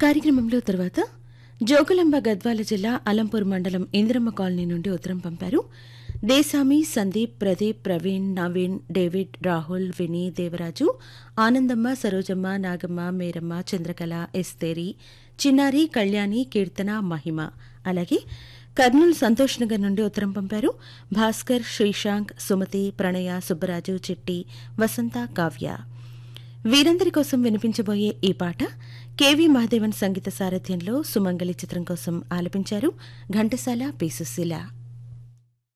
కార్యక్రమంలో తర్వాత జోగులాంబ గద్వాల జిల్లా అలంపూర్ మండలం ఇంద్రమ్మ కాలనీ నుండి ఉత్తరం పంపారు దేశామి సందీప్ ప్రదీప్ ప్రవీణ్ నవీన్ డేవిడ్ రాహుల్ విని దేవరాజు ఆనందమ్మ సరోజమ్మ నాగమ్మ మేరమ్మ చంద్రకళ ఎస్తేరి చిన్నారి కళ్యాణి కీర్తన మహిమ అలాగే కర్నూలు సంతోష్ నగర్ నుండి ఉత్తరం పంపారు భాస్కర్ శ్రీశాంక్ సుమతి ప్రణయ సుబ్బరాజు చిట్టి వసంత కావ్య వీరందరి కోసం వినిపించబోయే ఈ పాట కెవి మహాదేవన్ సంగీత సారథ్యంలో సుమంగళి చిత్రం కోసం ఆలపించారు ఘంటసాల పి సుశీల